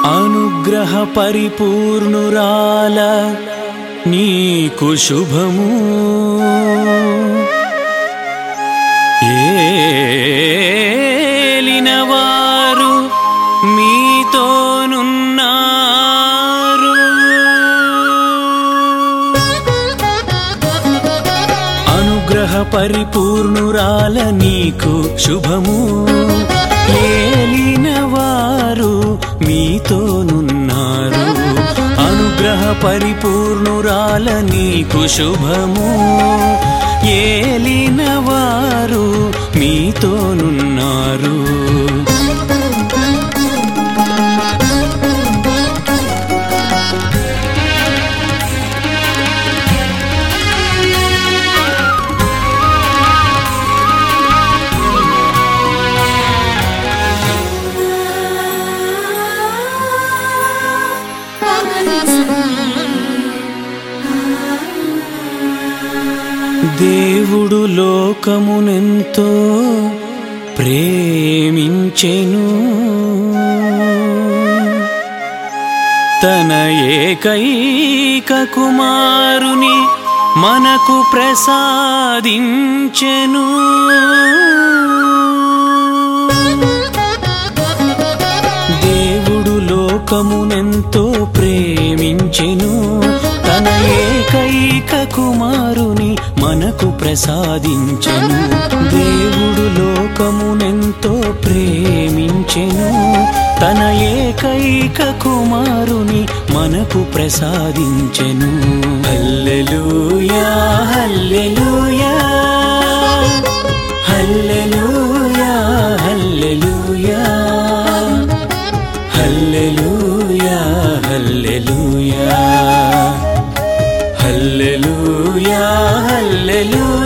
అనుగ్రహ పరిపూర్ణురాల నీకు శుభము ఏలినవారు మీతోనున్నారు అనుగ్రహ పరిపూర్ణురాల నీకు శుభము ఏలినవారు మీతోనున్నారు అనుగ్రహ పరిపూర్ణురాల నీకు శుభము ఏలినవారు మీతోనున్నారు దేవుడు లోకమునెంతో ప్రేమించెను తన ఏకైక కుమారుని మనకు ప్రసాదించెను దేవుడు లోకమునెంతో ప్రేమించెను తన ఏకైక కుమారుని మనకు ప్రసాదించెను దేవుడు లోకమునెంతో ప్రేమించెను తన ఏకైక కుమారుని మనకు ప్రసాదించెను హల్లెలూయా హల్లెలూయా హల్లెలూయా హల్లెలూయా హల్లెలూయా హల్లెలూయా హల్లెలూయా హల్లెలూయా